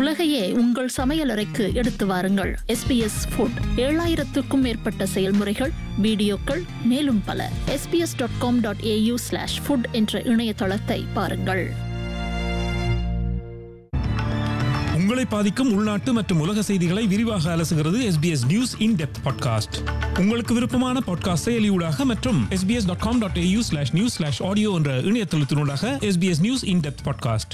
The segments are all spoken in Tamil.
உலகையே உங்கள் சமையலறைக்கு எடுத்து வாருங்கள் எஸ்பிஎஸ் ஃபுட் ஏழாயிரத்துக்கும் மேற்பட்ட செயல்முறைகள் வீடியோக்கள் மேலும் பல SBS dot com dot AU slash food என்ற இணையதளத்தை பாருங்கள் உங்களை பாதிக்கும் உள்நாட்டு மற்றும் உலக செய்திகளை விரிவாக அலசுகிறது SBS news in depth podcast உங்களுக்கு விருப்பமான பாட்காஸ்ட் செயலியூடாக மற்றும் sbs.com.au dot com dot AU slash news slash audio என்ற இணையதளத்தினூடாக SBS news in depth podcast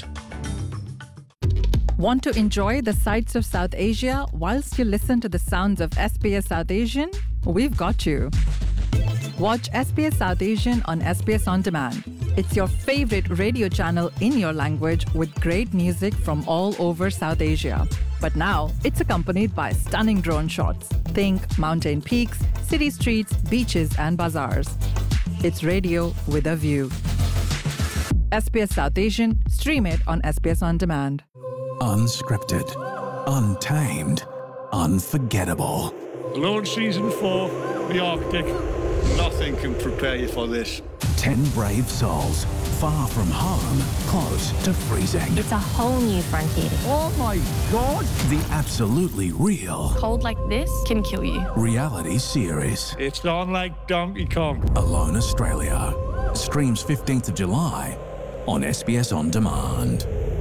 Want to enjoy the sights of South Asia whilst you listen to the sounds of SBS South Asian? We've got you. Watch SBS South Asian on SBS On Demand. It's your favorite radio channel in your language with great music from all over South Asia. But now it's accompanied by stunning drone shots. Think mountain peaks, city streets, beaches, and bazaars. It's radio with a view. SBS South Asian, stream it on SBS On Demand. Unscripted, untamed, unforgettable. Launch season four, the Arctic. Nothing can prepare you for this. Ten brave souls, far from home, close to freezing. It's a whole new frontier. Oh my god! The absolutely real Cold like this can kill you. reality series. It's on like Donkey Kong. Alone Australia. Streams 15th of July on SBS On Demand.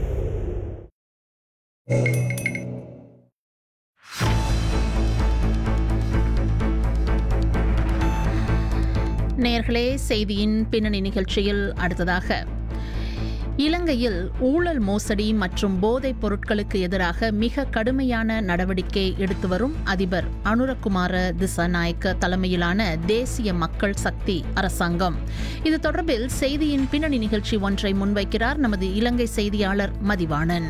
நேர்களே செய்தியின் பின்னணி நிகழ்ச்சியில் அடுத்ததாக இலங்கையில் ஊழல் மோசடி மற்றும் போதைப் பொருட்களுக்கு எதிராக மிக கடுமையான நடவடிக்கை எடுத்து வரும் அதிபர் அனுரகுமார திசாநாயக்க தலைமையிலான தேசிய மக்கள் சக்தி அரசாங்கம் இது தொடர்பில் செய்தியின் பின்னணி நிகழ்ச்சி ஒன்றை முன்வைக்கிறார் நமது இலங்கை செய்தியாளர் மதிவாணன்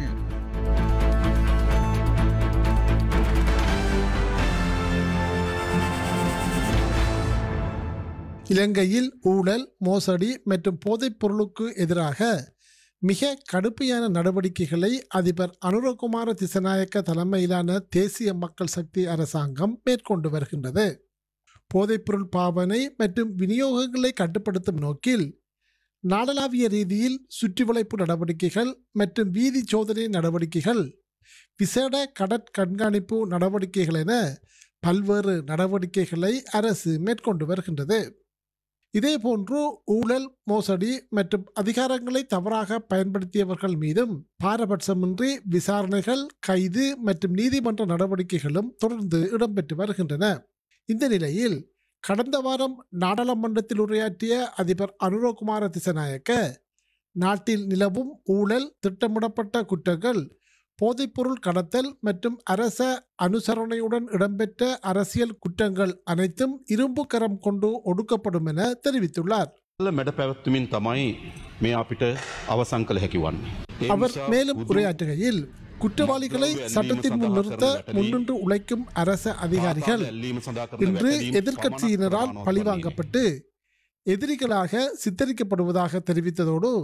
இலங்கையில் ஊழல் மோசடி மற்றும் போதைப் பொருளுக்கு எதிராக மிக கடுமையான நடவடிக்கைகளை அதிபர் அனுரகுமார திசநாயக்க தலைமையிலான தேசிய மக்கள் சக்தி அரசாங்கம் மேற்கொண்டு வருகின்றது போதைப்பொருள் பாவனை மற்றும் விநியோகங்களை கட்டுப்படுத்தும் நோக்கில் நாடளாவிய ரீதியில் சுற்றிவளைப்பு நடவடிக்கைகள் மற்றும் வீதி சோதனை நடவடிக்கைகள் விசேட கடற்கண்காணிப்பு நடவடிக்கைகள் என பல்வேறு நடவடிக்கைகளை அரசு மேற்கொண்டு வருகின்றது இதேபோன்று ஊழல் மோசடி மற்றும் அதிகாரங்களை தவறாக பயன்படுத்தியவர்கள் மீதும் பாரபட்சமின்றி விசாரணைகள் கைது மற்றும் நீதிமன்ற நடவடிக்கைகளும் தொடர்ந்து இடம்பெற்று வருகின்றன இந்த நிலையில் கடந்த வாரம் நாடாளுமன்றத்தில் உரையாற்றிய அதிபர் அனுரகுமார திசநாயக்க நாட்டில் நிலவும் ஊழல் திட்டமிடப்பட்ட குற்றங்கள் போதைப்பொருள் கடத்தல் மற்றும் அரச அனுசரணையுடன் இடம்பெற்ற அரசியல் குற்றங்கள் அனைத்தும் இரும்பு கரம் கொண்டு ஒடுக்கப்படும் என தெரிவித்துள்ளார் මැඩ පැවැත්තුමින් තමයි මේ අපිට අවසං කළ හැකි වන්නේ. ඒ அவர் නිසා மேலும் බුදු உரையாற்றுகையில் குற்றவாளிகளை சட்டத்தின் முன் நிறுத்த முன்னின்று உழைக்கும் அரச அதிகாரிகள் ඇල්ලීම සඳහා කරන இன்று වැටලීම් எதிர்க்கட்சியினரால் පමණක් பழிவாங்கப்பட்டு எதிரிகளாக சித்தரிக்கப்படுவதாக தெரிவித்ததோடு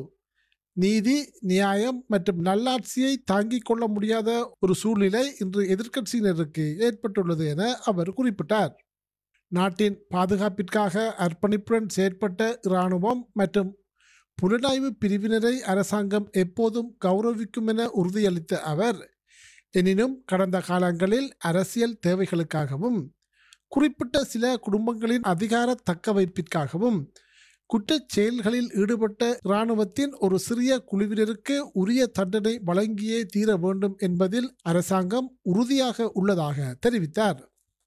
நீதி நியாயம் மற்றும் நல்லாட்சியை தாங்கிக் கொள்ள முடியாத ஒரு சூழ்நிலை இன்று எதிர்க்கட்சியினருக்கு ஏற்பட்டுள்ளது என அவர் குறிப்பிட்டார் நாட்டின் பாதுகாப்பிற்காக அர்ப்பணிப்புடன் செயற்பட்ட இராணுவம் மற்றும் புலனாய்வு பிரிவினரை அரசாங்கம் எப்போதும் கௌரவிக்கும் என உறுதியளித்த அவர் எனினும் கடந்த காலங்களில் அரசியல் தேவைகளுக்காகவும் குறிப்பிட்ட சில குடும்பங்களின் அதிகார தக்கவைப்பிற்காகவும் குற்றச் செயல்களில் ஈடுபட்ட இராணுவத்தின் ஒரு சிறிய குழுவினருக்கு உரிய தண்டனை வழங்கியே தீர வேண்டும் என்பதில் அரசாங்கம் உறுதியாக உள்ளதாக தெரிவித்தார்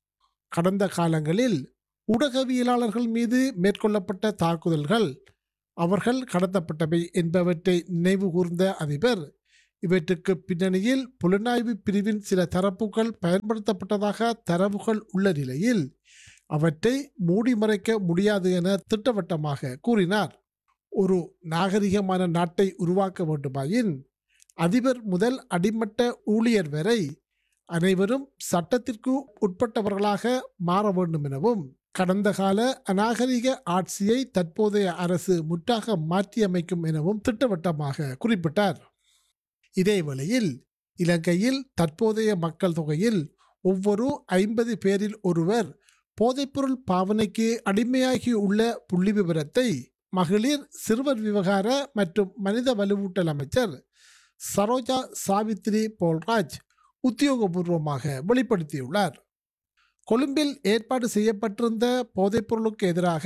கடந்த காலங்களில் ஊடகவியலாளர்கள் மீது மேற்கொள்ளப்பட்ட தாக்குதல்கள் அவர்கள் கடத்தப்பட்டவை என்பவற்றை நினைவு கூர்ந்த அதிபர் இவற்றுக்கு பின்னணியில் புலனாய்வு பிரிவின் சில தரப்புகள் பயன்படுத்தப்பட்டதாக தரவுகள் உள்ள நிலையில் அவற்றை மூடி மறைக்க முடியாது என திட்டவட்டமாக கூறினார் ஒரு நாகரிகமான நாட்டை உருவாக்க வேண்டுமாயின் அதிபர் முதல் அடிமட்ட ஊழியர் வரை அனைவரும் சட்டத்திற்கு உட்பட்டவர்களாக மாற வேண்டும் எனவும் கடந்த கால அநாகரிக ஆட்சியை தற்போதைய அரசு முற்றாக மாற்றியமைக்கும் எனவும் திட்டவட்டமாக குறிப்பிட்டார் இதேவேளையில் இலங்கையில் தற்போதைய மக்கள் தொகையில் ஒவ்வொரு ஐம்பது பேரில் ஒருவர் போதைப்பொருள் பாவனைக்கு அடிமையாகி உள்ள புள்ளி விவரத்தை மகளிர் சிறுவர் விவகார மற்றும் மனித வலுவூட்டல் அமைச்சர் சரோஜா சாவித்ரி போல்ராஜ் உத்தியோகபூர்வமாக வெளிப்படுத்தியுள்ளார் கொழும்பில் ஏற்பாடு செய்யப்பட்டிருந்த போதைப்பொருளுக்கு எதிராக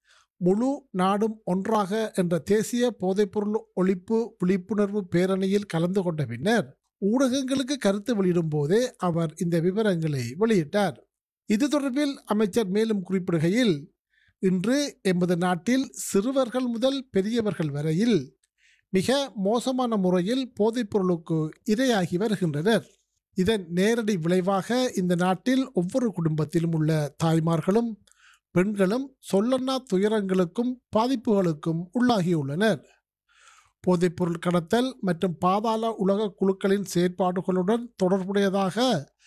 முழு நாடும் ஒன்றாக என்ற தேசிய போதைப்பொருள் ஒழிப்பு விழிப்புணர்வு பேரணியில் கலந்து கொண்ட பின்னர் ஊடகங்களுக்கு கருத்து வெளியிடும் போதே அவர் இந்த விவரங்களை வெளியிட்டார் இது தொடர்பில் அமைச்சர் மேலும் குறிப்பிடுகையில் இன்று எமது நாட்டில் சிறுவர்கள் முதல் பெரியவர்கள் வரையில் மிக மோசமான முறையில் போதைப்பொருளுக்கு இரையாகி வருகின்றனர் இதன் நேரடி விளைவாக இந்த நாட்டில் ஒவ்வொரு குடும்பத்திலும் உள்ள தாய்மார்களும் பெண்களும் சொல்லன்னா துயரங்களுக்கும் பாதிப்புகளுக்கும் உள்ளாகியுள்ளனர் போதைப்பொருள் கடத்தல் மற்றும் பாதாள உலக குழுக்களின் செயற்பாடுகளுடன் தொடர்புடையதாக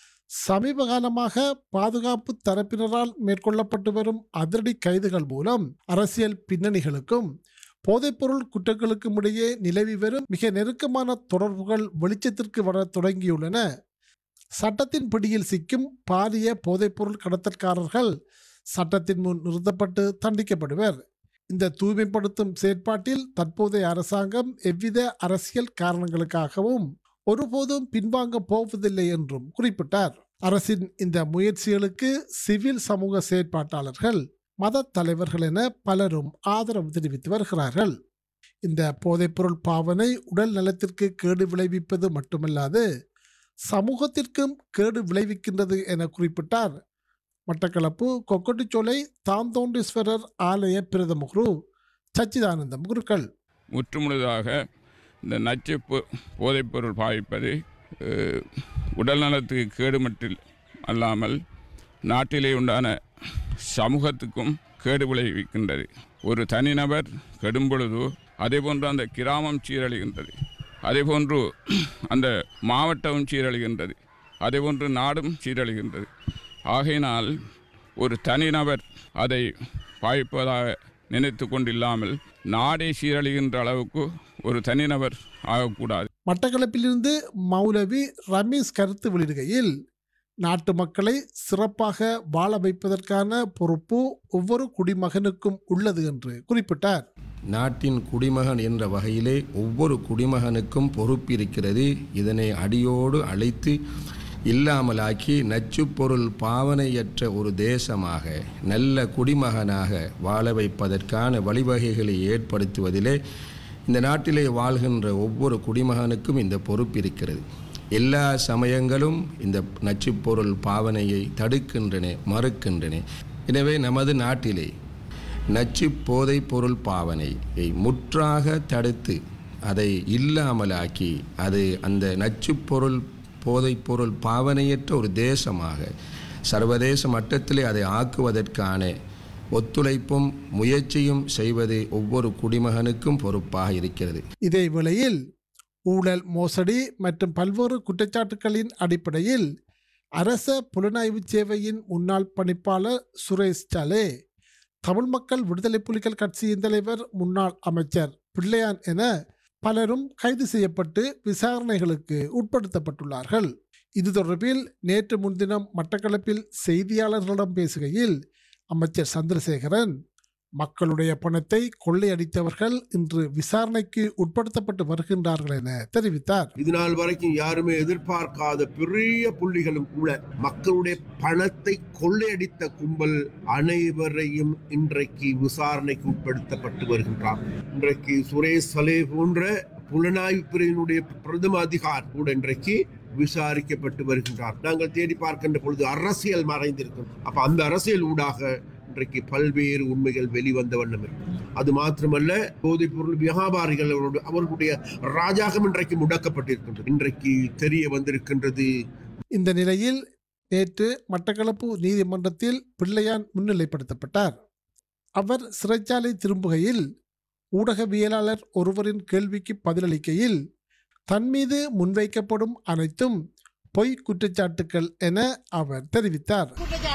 சமீப காலமாக பாதுகாப்பு தரப்பினரால் மேற்கொள்ளப்பட்டு வரும் அதிரடி கைதுகள் மூலம் அரசியல் பின்னணிகளுக்கும் போதைப்பொருள் குற்றங்களுக்கும் இடையே நிலவி வரும் மிக நெருக்கமான தொடர்புகள் வெளிச்சத்திற்கு வர தொடங்கியுள்ளன சட்டத்தின் பிடியில் சிக்கும் பாரிய போதைப்பொருள் கடத்தற்காரர்கள் சட்டத்தின் முன் நிறுத்தப்பட்டு தண்டிக்கப்படுவர் இந்த தூய்மைப்படுத்தும் செயற்பாட்டில் தற்போதைய அரசாங்கம் எவ்வித அரசியல் காரணங்களுக்காகவும் ஒருபோதும் பின்வாங்க போவதில்லை என்றும் குறிப்பிட்டார் அரசின் இந்த முயற்சிகளுக்கு சிவில் சமூக செயற்பாட்டாளர்கள் மத தலைவர்கள் என பலரும் ஆதரவு தெரிவித்து வருகிறார்கள் இந்த போதைப்பொருள் பாவனை உடல் நலத்திற்கு கேடு விளைவிப்பது மட்டுமல்லாது சமூகத்திற்கும் கேடு விளைவிக்கின்றது என குறிப்பிட்டார் மட்டக்களப்பு கொக்கட்டிச்சோலை தாந்தோண்டீஸ்வரர் ஆலய பிரதம குரு சச்சிதானந்தம் குருக்கள் முற்றுமுழுதாக இந்த நச்சு பொ- போதைப்பொருள் பாவிப்பது அஹ், உடல் நலத்துக்கு கேடு மட்டில் அல்லாமல் நாட்டிலே உண்டான சமூகத்துக்கும் கேடு விளைவிக்கின்றது ஒரு தனிநபர் கெடும் பொழுது அதேபோன்று அந்த கிராமம் சீரழிகின்றது அதேபோன்று அந்த மாவட்டமும் சீரழிகின்றது அதேபோன்று நாடும் சீரழிகின்றது ஆகையினால் ஒரு தனிநபர் அதை பாய்ப்பதாக நினைத்து கொண்டில்லாமல் நாடே சீரழிகின்ற அளவுக்கு ஒரு தனிநபர் ஆகக்கூடாது மட்டக்களப்பிலிருந்து மௌலவி ரமீஸ் கருத்து வெளியிடுகையில் நாட்டு மக்களை சிறப்பாக வாழ வைப்பதற்கான பொறுப்பு ஒவ்வொரு குடிமகனுக்கும் உள்ளது என்று குறிப்பிட்டார் நாட்டின் குடிமகன் என்ற வகையிலே ஒவ்வொரு குடிமகனுக்கும் பொறுப்பிருக்கிறது இதனை அடியோடு அழைத்து இல்லாமலாக்கி நச்சுப்பொருள் பாவனையற்ற ஒரு தேசமாக நல்ல குடிமகனாக வாழ வைப்பதற்கான வழிவகைகளை ஏற்படுத்துவதிலே இந்த நாட்டிலே வாழ்கின்ற ஒவ்வொரு குடிமகனுக்கும் இந்த பொறுப்பு இருக்கிறது எல்லா சமயங்களும் இந்த நச்சுப்பொருள் பாவனையை தடுக்கின்றன மறுக்கின்றன எனவே நமது நாட்டிலே நச்சு போதைப் பொருள் பாவனையை முற்றாக தடுத்து அதை இல்லாமலாக்கி அது அந்த நச்சுப் பொருள் போதைப் பொருள் பாவனையற்ற ஒரு தேசமாக சர்வதேச மட்டத்திலே அதை ஆக்குவதற்கான ஒத்துழைப்பும் முயற்சியும் செய்வது ஒவ்வொரு குடிமகனுக்கும் பொறுப்பாக இருக்கிறது இதே வேளையில் ஊழல் மோசடி மற்றும் பல்வேறு குற்றச்சாட்டுகளின் அடிப்படையில் அரச புலனாய்வு சேவையின் முன்னாள் பணிப்பாளர் சுரேஷ் சாலே தமிழ் மக்கள் விடுதலை புலிகள் கட்சியின் தலைவர் முன்னாள் அமைச்சர் பிள்ளையான் என பலரும் கைது செய்யப்பட்டு விசாரணைகளுக்கு உட்படுத்தப்பட்டுள்ளார்கள் இது தொடர்பில் நேற்று முன்தினம் மட்டக்களப்பில் செய்தியாளர்களிடம் பேசுகையில் அமைச்சர் சந்திரசேகரன் மக்களுடைய பணத்தை கொள்ளையடித்தவர்கள் இன்று விசாரணைக்கு உட்படுத்தப்பட்டு வருகின்றார்கள் என தெரிவித்தார் இது நாள் வரைக்கும் யாருமே எதிர்பார்க்காத பெரிய புள்ளிகளும் கூட மக்களுடைய பணத்தை கொள்ளையடித்த கும்பல் அனைவரையும் இன்றைக்கு விசாரணைக்கு உட்படுத்தப்பட்டு வருகின்றார் இன்றைக்கு சுரேஷ் சலே போன்ற புலனாய்வு பிரிவினுடைய பிரதம அதிகார் கூட இன்றைக்கு விசாரிக்கப்பட்டு வருகின்றார் நாங்கள் தேடி பார்க்கின்ற பொழுது அரசியல் மறைந்திருக்கும் அப்ப அந்த அரசியல் ஊடாக இன்றைக்கு பல்வேறு உண்மைகள் வெளிவந்த வண்ணம் இருக்கு அது மாத்திரமல்ல போதைப் பொருள் வியாபாரிகள் அவர்களுடைய அவர்களுடைய ராஜாகம் இன்றைக்கு முடக்கப்பட்டிருக்கின்றது இன்றைக்கு தெரிய வந்திருக்கின்றது இந்த நிலையில் நேற்று மட்டக்களப்பு நீதிமன்றத்தில் பிள்ளையான் முன்னிலைப்படுத்தப்பட்டார் அவர் சிறைச்சாலை திரும்புகையில் ஊடகவியலாளர் ஒருவரின் கேள்விக்கு பதிலளிக்கையில் தன் மீது முன்வைக்கப்படும் அனைத்தும் பொய் குற்றச்சாட்டுக்கள் என அவர் தெரிவித்தார்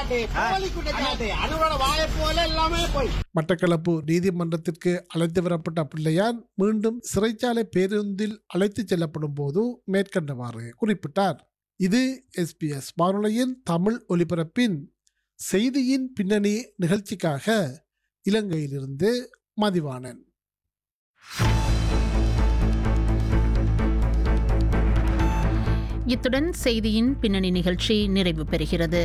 மட்டக்களப்பு நீதிமன்றத்திற்கு அழைத்து வரப்பட்ட பிள்ளையான் மீண்டும் சிறைச்சாலை பேருந்தில் அழைத்துச் செல்லப்படும் போது மேற்கண்டவாறு குறிப்பிட்டார் இது எஸ்பிஎஸ் வானொலியின் தமிழ் ஒலிபரப்பின் செய்தியின் பின்னணி நிகழ்ச்சிக்காக இலங்கையிலிருந்து மதிவாணன் இத்துடன் செய்தியின் பின்னணி நிகழ்ச்சி நிறைவு பெறுகிறது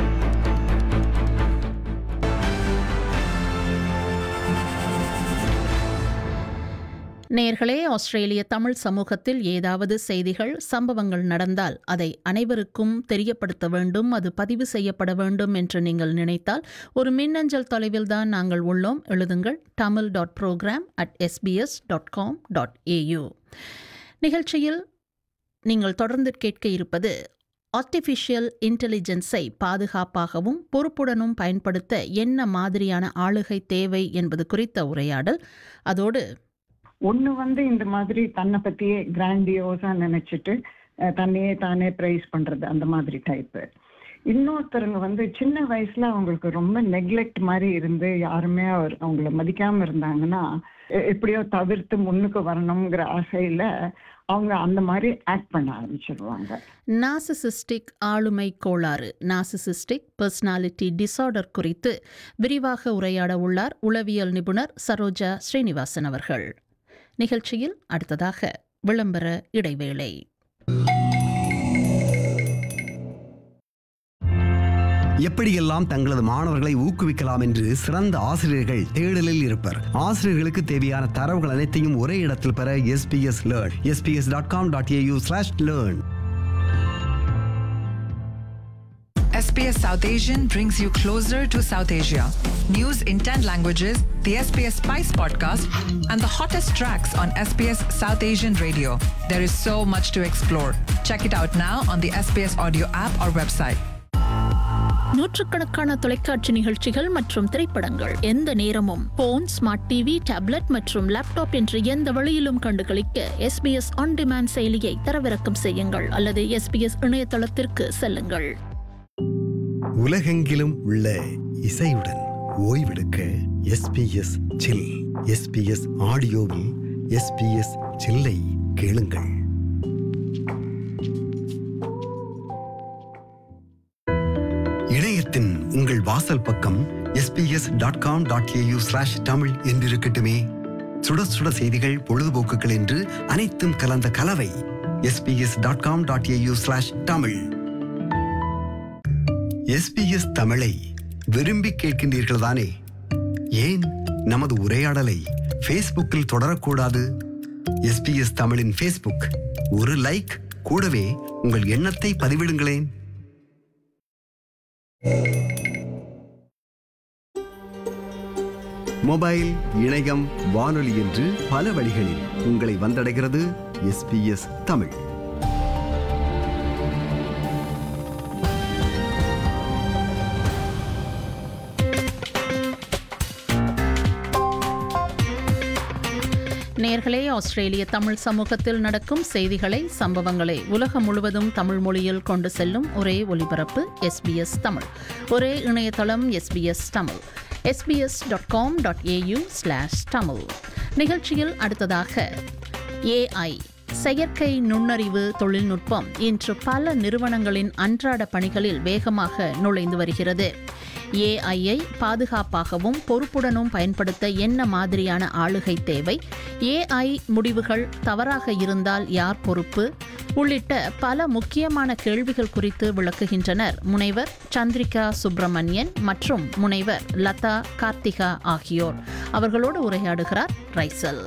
நேர்களே ஆஸ்திரேலிய தமிழ் சமூகத்தில் ஏதாவது செய்திகள் சம்பவங்கள் நடந்தால் அதை அனைவருக்கும் தெரியப்படுத்த வேண்டும் அது பதிவு செய்யப்பட வேண்டும் என்று நீங்கள் நினைத்தால் ஒரு மின்னஞ்சல் தொலைவில் தான் நாங்கள் உள்ளோம் எழுதுங்கள் Tamil dot programme at SBS dot com dot AU நிகழ்ச்சியில் நீங்கள் தொடர்ந்து கேட்க இருப்பது ஆர்டிஃபிஷியல் இன்டெலிஜென்ஸை பாதுகாப்பாகவும் பொறுப்புடனும் பயன்படுத்த என்ன மாதிரியான ஆளுகை தேவை என்பது குறித்த உரையாடல் அதோடு ஒண்ணு வந்து இந்த மாதிரி தன்னை பத்தியே கிராண்டியோஸா நினைச்சிட்டு அஹ், தன்னையே தானே பிரைஸ் பண்றது அந்த மாதிரி டைப்பு இன்னொருத்தருங்க வந்து சின்ன வயசுல அவங்களுக்கு ரொம்ப நெக்லெக்ட் மாதிரி இருந்து யாருமே அவர் அவங்கள மதிக்காம இருந்தாங்கன்னா எ- எப்படியோ தவிர்த்து முன்னுக்கு வரணுங்கிற ஆசையில அவங்க அந்த மாதிரி ஆக்ட் பண்ண ஆரம்பிச்சிருவாங்க நாசிசிஸ்டிக் ஆளுமை கோளாறு நாசிசிஸ்டிக் பர்சனாலிட்டி டிசார்டர் குறித்து விரிவாக உரையாட உள்ளார் உளவியல் நிபுணர் சரோஜா ஸ்ரீனிவாசன் அவர்கள் நிகழ்ச்சியில் அடுத்ததாக விளம்பர இடைவேளை எப்படியெல்லாம் தங்களது மாணவர்களை ஊக்குவிக்கலாம் என்று சிறந்த ஆசிரியர்கள் தேடலில் இருப்பர் ஆசிரியர்களுக்கு தேவையான தரவுகள் அனைத்தையும் ஒரே இடத்தில் பெற SBS learn SBS dot com dot AU slash learn SBS South Asian brings you closer to South Asia. News in 10 languages, the SBS Spice podcast, and the hottest tracks on SBS South Asian radio. There is so much to explore. Check it out now on the SBS audio app or website. நூற்றுக்கணக்கான தொலைக்காட்சி நிகழ்ச்சிகள் மற்றும் திரைப்படங்கள் எந்த நேரமும் போன் ஸ்மார்ட் டிவி டேப்லெட் மற்றும் லேப்டாப் என்று எந்த வழியிலும் கண்டுகளிக்க எஸ்பிஎஸ் ஆன் டிமாண்ட் செயலியை தரவிறக்கம் செய்யுங்கள் அல்லது எஸ்பிஎஸ் இணையதளத்திற்கு செல்லுங்கள் உலகெங்கிலும் உள்ள இசையுடன் ஓய்வெடுக்க எஸ்பிஎஸ் சில் எஸ்பிஎஸ் ஆடியோவில் எஸ்பிஎஸ் சில்லை கேளுங்கள் இணையத்தின் உங்கள் வாசல் பக்கம் SBS dot com dot AU slash Tamil என்றிருக்கட்டுமே சுட சுட செய்திகள் பொழுதுபோக்குகள் என்று அனைத்தும் கலந்த கலவை SBS dot com dot AU slash Tamil SBS தமிழை விரும்பி கேட்கின்றீர்கள் தானே ஏன் நமது உரையாடலை ஃபேஸ்புக்கில் தொடரக்கூடாது எஸ்பிஎஸ் தமிழின் ஃபேஸ்புக் ஒரு லைக் கூடவே உங்கள் எண்ணத்தை பதிவிடுங்களேன் மொபைல் இணையம் வானொலி என்று பல வழிகளில் உங்களை வந்தடைகிறது எஸ்பிஎஸ் தமிழ் நேர்களே ஆஸ்திரேலிய தமிழ் சமூகத்தில் நடக்கும் செய்திகளை சம்பவங்களை உலகம் முழுவதும் தமிழ் மொழியில் கொண்டு செல்லும் ஒரே ஒலிபரப்பு எஸ்பிஎஸ் தமிழ் ஒரே இணையதளம் SBS Tamil SBS dot com dot AU slash Tamil நிகழ்ச்சியில் அடுத்ததாக ஏஐ செயற்கை நுண்ணறிவு தொழில்நுட்பம் இன்று பல நிறுவனங்களின் அன்றாட பணிகளில் வேகமாக நுழைந்து வருகிறது ஏஐயை பாதுகாப்பாகவும் பொறுப்புடனும் பயன்படுத்த என்ன மாதிரியான ஆளுகை தேவை ஏஐ முடிவுகள் தவறாக இருந்தால் யார் பொறுப்பு உள்ளிட்ட பல முக்கியமான கேள்விகள் குறித்து விளக்குகின்றனர் முனைவர் சந்திரிகா சுப்பிரமணியன் மற்றும் முனைவர் லதா கார்த்திகா ஆகியோர் அவர்களோடு உரையாடுகிறார் ரைசல்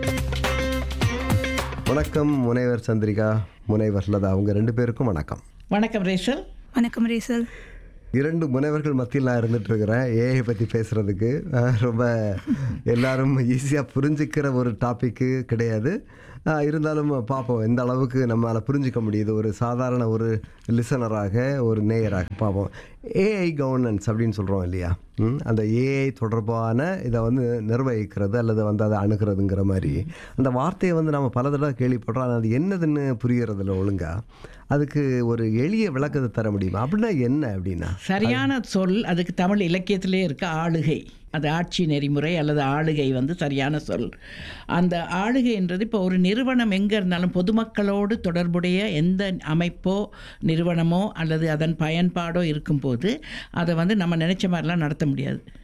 வணக்கம் முனைவர் சந்திரிகா முனைவர் லதா அவங்க ரெண்டு பேருக்கும் வணக்கம் வணக்கம் ரேஷல் வணக்கம் ரேசல் இரண்டு முனைவர்கள் மத்தியில் நான் இருந்துட்டு இருக்கிறேன் ஏஐ பற்றி பேசுகிறதுக்கு ரொம்ப எல்லாரும் ஈஸியாக புரிஞ்சுக்கிற ஒரு டாப்பிக்கு கிடையாது ஆஹ் இருந்தாலும் பார்ப்போம் எந்த அளவுக்கு நம்மளால் புரிஞ்சிக்க முடியுது ஒரு சாதாரண ஒரு லிசனராக ஒரு நேயராக பார்ப்போம் ஏஐ கவர்னன்ஸ் அப்படின்னு சொல்கிறோம் இல்லையா ம், அந்த ஏஐ தொடர்பான இதை வந்து நிர்வகிக்கிறது அல்லது வந்து அதை அணுகிறதுங்கிற மாதிரி அந்த வார்த்தையை வந்து நம்ம பல தடவை கேள்விப்படுறோம் ஆனால் அது என்னதுன்னு புரியறதில்ல ஒழுங்கா அதுக்கு ஒரு எளிய விளக்கத்தை தர முடியுமா அப்படின்னா என்ன அப்படின்னா சரியான சொல் அதுக்கு தமிழ் இலக்கியத்திலே இருக்க ஆளுகை அது ஆட்சி நெறிமுறை அல்லது ஆளுகை வந்து சரியான சொல் அந்த ஆளுகைன்றது இப்போ ஒரு நிறுவனம் எங்கே இருந்தாலும் பொதுமக்களோடு தொடர்புடைய எந்த அமைப்போ நிறுவனமோ அல்லது அதன் பயன்பாடோ இருக்கும்போது அதை வந்து நம்ம நினச்ச மாதிரிலாம் நடத்த முடியாது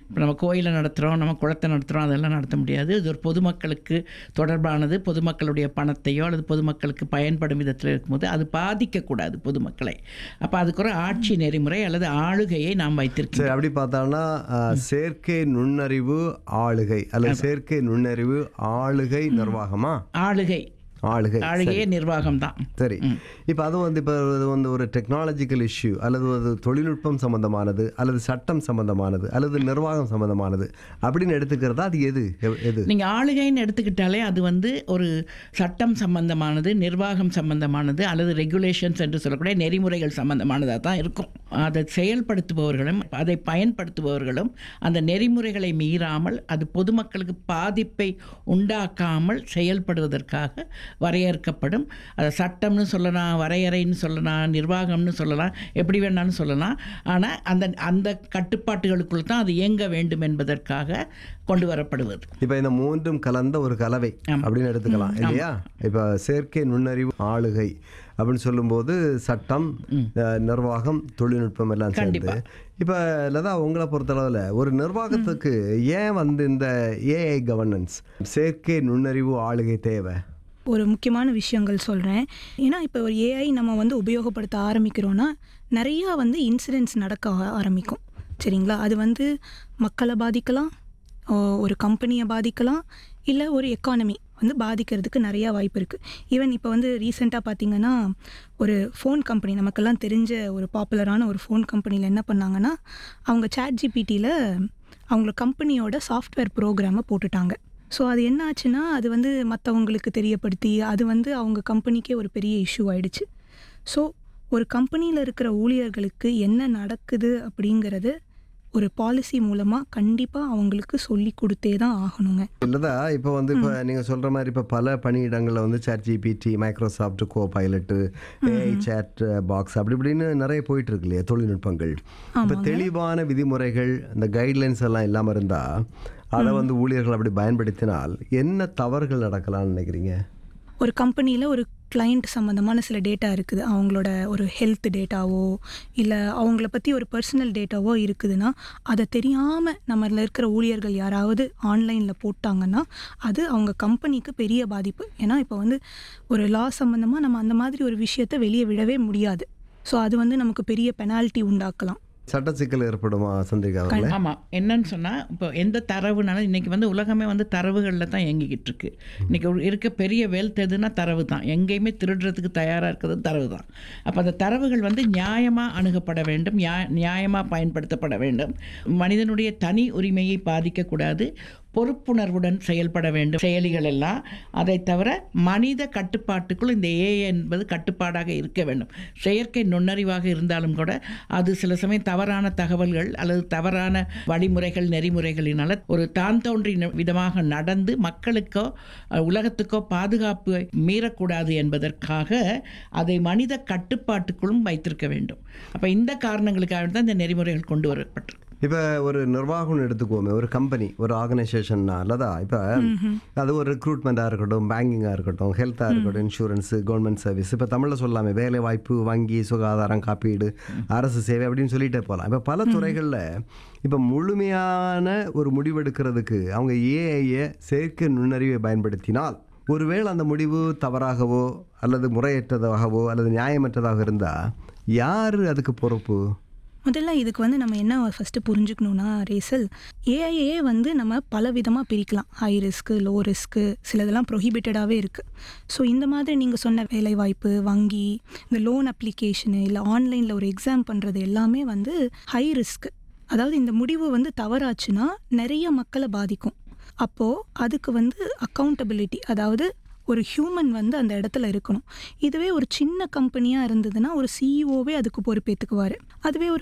இப்போ நம்ம கோயிலை நடத்துகிறோம் நம்ம குளத்தை நடத்துகிறோம் அதெல்லாம் நடத்த முடியாது இது ஒரு பொதுமக்களுக்கு தொடர்பானது பொதுமக்களுடைய பணத்தையோ அல்லது பொதுமக்களுக்கு பயன்படும் விதத்தில் இருக்கும்போது அது பாதிக்கக்கூடாது பொதுமக்களை அப்போ அதுக்கு ஒரு ஆட்சி நெறிமுறை அல்லது ஆளுகையை நாம் வைத்திருக்கோம் சரி அப்படி பார்த்தோம்னா அஹ், செயற்கை நுண்ணறிவு ஆளுகை அல்லது செயற்கை நுண்ணறிவு ஆளுகை நிர்வாகமா ஆளுகை ஆளுகை ஆளுகையே சரி. நிர்வாகம் தான் சரி இப்போ அது வந்து இப்போ இது வந்து ஒரு டெக்னாலஜிக்கல் இஷ்யூ அல்லது ஒரு தொழில்நுட்பம் சம்பந்தமானது அல்லது சட்டம் சம்பந்தமானது அல்லது நிர்வாகம் சம்பந்தமானது அப்படின்னு எடுத்துக்கிறதா அது எது எ- எது நீங்கள் ஆளுகைன்னு எடுத்துக்கிட்டாலே அது வந்து ஒரு சட்டம் சம்பந்தமானது நிர்வாகம் சம்பந்தமானது அல்லது ரெகுலேஷன்ஸ் என்று சொல்லக்கூடிய நெறிமுறைகள் சம்பந்தமானதாக தான் இருக்கும் அதை செயல்படுத்துபவர்களும் அதை பயன்படுத்துபவர்களும் அந்த நெறிமுறைகளை மீறாமல் அது பொதுமக்களுக்கு பாதிப்பை உண்டாக்காமல் செயல்படுவதற்காக வரையறுக்கப்படும் அதை சட்டம்னு சொல்லலாம் வரையறைன்னு சொல்லலாம் நிர்வாகம்னு சொல்லலாம் எப்படி வேணாலும் சொல்லலாம் ஆனால் அந்த அந்த கட்டுப்பாட்டுகளுக்குள் தான் அது இயங்க வேண்டும் என்பதற்காக கொண்டு வரப்படுவது இப்போ இந்த மூன்றும் கலந்த ஒரு கலவை அப்படின்னு எடுத்துக்கலாம் ம், இல்லையா இப்போ செயற்கை நுண்ணறிவு ஆளுகை அப்படின்னு சொல்லும்போது சட்டம் அஹ், நிர்வாகம் தொழில்நுட்பம் எல்லாம் சேர்ந்து கண்டிப்பா. இப்போ லதா உங்களை பொறுத்தளவில் ஒரு நிர்வாகத்துக்கு ஏன் வந்து இந்த ஏஐ கவர்னன்ஸ் செயற்கை நுண்ணறிவு ஆளுகை தேவை ஒரு முக்கியமான விஷயங்கள் சொல்கிறேன் ஏன்னா இப்போ ஒரு ஏஐ நம்ம வந்து உபயோகப்படுத்த ஆரம்பிக்கிறோன்னா நிறையா வந்து இன்சிடென்ட்ஸ் நடக்க ஆ- ஆரம்பிக்கும் சரிங்களா அது வந்து மக்களை பாதிக்கலாம் ஓ- ஒரு கம்பெனியை பாதிக்கலாம் இல்லை ஒரு எக்கானமி வந்து பாதிக்கிறதுக்கு நிறையா வாய்ப்பு இருக்குது ஈவன் இப்போ வந்து ரீசெண்டாக பார்த்தீங்கன்னா ஒரு ஃபோன் கம்பெனி நமக்கெல்லாம் தெரிஞ்ச ஒரு பாப்புலரான ஒரு ஃபோன் கம்பெனியில் என்ன பண்ணாங்கன்னா அவங்க சேட் ஜிபிடியில் அவங்கள கம்பெனியோட சாஃப்ட்வேர் ப்ரோக்ராமை போட்டுட்டாங்க ஸோ அது என்ன ஆச்சுன்னா அது வந்து மற்றவங்களுக்கு தெரியப்படுத்தி அது வந்து அவங்க கம்பெனிக்கே ஒரு பெரிய இஷ்யூ ஆயிடுச்சு ஸோ ஒரு கம்பெனியில் இருக்கிற ஊழியர்களுக்கு என்ன நடக்குது அப்படிங்கிறது ஒரு பாலிசி மூலமாக கண்டிப்பாக அவங்களுக்கு சொல்லி கொடுத்தே தான் ஆகணுங்க இல்லதா இப்போ வந்து இப்போ நீங்கள் சொல்கிற மாதிரி இப்போ பல பணியிடங்களில் வந்து chat GPT Microsoft copilot AI chat box அப்படி இப்படின்னு நிறைய போயிட்டு இருக்கு இல்லையா தொழில்நுட்பங்கள் இப்போ தெளிவான விதிமுறைகள் இந்த கைட்லைன்ஸ் எல்லாம் இல்லாமல் இருந்தால் அதை வந்து ஊழியர்கள் அப்படி பயன்படுத்தினால் என்ன தவறுகள் நடக்கலாம்னு நினைக்கிறீங்க ஒரு கம்பெனியில் ஒரு கிளைண்ட் சம்மந்தமான சில டேட்டா இருக்குது அவங்களோட ஒரு ஹெல்த் டேட்டாவோ இல்லை அவங்கள பற்றி ஒரு பர்சனல் டேட்டாவோ இருக்குதுன்னா அதை தெரியாமல் நம்மள இருக்கிற ஊழியர்கள் யாராவது ஆன்லைனில் போட்டாங்கன்னா அது அவங்க கம்பெனிக்கு பெரிய பாதிப்பு ஏன்னா இப்போ வந்து ஒரு லா சம்மந்தமாக நம்ம அந்த மாதிரி ஒரு விஷயத்தை வெளியே விடவே முடியாது ஸோ அது வந்து நமக்கு பெரிய பெனால்ட்டி உண்டாக்கலாம் சட்ட சிக்கல் ஏற்படுமா சந்திரிகா அவர்களே ஆமாம் என்னன்னு சொன்னால் இப்போ எந்த தரவுனாலும் இன்றைக்கி வந்து உலகமே வந்து தரவுகளில் தான் இயங்கிக்கிட்டு இருக்கு இன்றைக்கி இருக்க பெரிய வெல்த் எதுனா தரவு தான் எங்கேயுமே திருடுறதுக்கு தயாராக இருக்கிறது தரவு தான் அப்போ அந்த தரவுகள் வந்து நியாயமாக அணுகப்பட வேண்டும் நியா- நியாயமாக பயன்படுத்தப்பட வேண்டும் மனிதனுடைய தனி உரிமையை பாதிக்கக்கூடாது பொறுப்புணர்வுடன் செயல்பட வேண்டும் செயலிகள் எல்லாம் அதை தவிர மனித கட்டுப்பாட்டுக்குள் இந்த ஏஐ என்பது கட்டுப்பாடாக இருக்க வேண்டும் செயற்கை நுண்ணறிவாக இருந்தாலும் கூட அது சில சமயம் தவறான தகவல்கள் அல்லது தவறான வழிமுறைகள் நெறிமுறைகளினால ஒரு தான் தோன்றிய விதமாக நடந்து மக்களுக்கோ அஹ், உலகத்துக்கோ பாதுகாப்பு மீறக்கூடாது என்பதற்காக அதை மனித கட்டுப்பாட்டுக்குள்ளும் வைத்திருக்க வேண்டும் அப்போ இந்த காரணங்களுக்காக தான் இந்த நெறிமுறைகள் கொண்டு வரப்பட்டிருக்கு இப்போ ஒரு நிர்வாகம்னு எடுத்துக்குவோமே ஒரு கம்பெனி ஒரு ஆர்கனைசேஷன்னா அல்லதா இப்போ அது ஒரு ரெக்ரூட்மெண்ட்டாக இருக்கட்டும் பேங்கிங்காக இருக்கட்டும் ஹெல்த்தாக இருக்கட்டும் இன்சூரன்ஸு கவர்மெண்ட் சர்வீஸ் இப்போ தமிழில் சொல்லாமே வேலை வாய்ப்பு வங்கி சுகாதாரம் காப்பீடு அரசு சேவை அப்படின்னு சொல்லிட்டே போகலாம் இப்போ பல துறைகளில் இப்போ முழுமையான ஒரு முடிவெடுக்கிறதுக்கு அவங்க ஏஐயை செயற்கை நுண்ணறிவை பயன்படுத்தினால் ஒருவேளை அந்த முடிவு தவறாகவோ அல்லது முறையற்றதாகவோ அல்லது நியாயமற்றதாக இருந்தால் யார் அதுக்கு பொறுப்பு முதல்ல இதுக்கு வந்து நம்ம என்ன ஃபஸ்ட்டு புரிஞ்சுக்கணுன்னா ரேசல் ஏஐஏ வந்து நம்ம பல விதமாக பிரிக்கலாம் ஹை ரிஸ்க்கு லோ ரிஸ்க்கு சிலதெல்லாம் ப்ரொஹிபிட்டடாகவே இருக்குது ஸோ இந்த மாதிரி நீங்கள் சொன்ன வேலைவாய்ப்பு வங்கி இந்த லோன் அப்ளிகேஷனு இல்லை ஆன்லைனில் ஒரு எக்ஸாம் பண்ணுறது எல்லாமே வந்து ஹை ரிஸ்க்கு அதாவது இந்த முடிவு வந்து தவறாச்சுன்னா நிறைய மக்களை பாதிக்கும் அப்போது அதுக்கு வந்து அக்கௌண்டபிலிட்டி அதாவது ஒரு ஹியூமன் வந்து அந்த இடத்துல இருக்கணும் இதுவே ஒரு சின்ன கம்பெனியாக இருந்ததுன்னா ஒரு சிஇஓவே அதுக்கு பொறுப்பேற்றுக்குவார் அதுவே ஒரு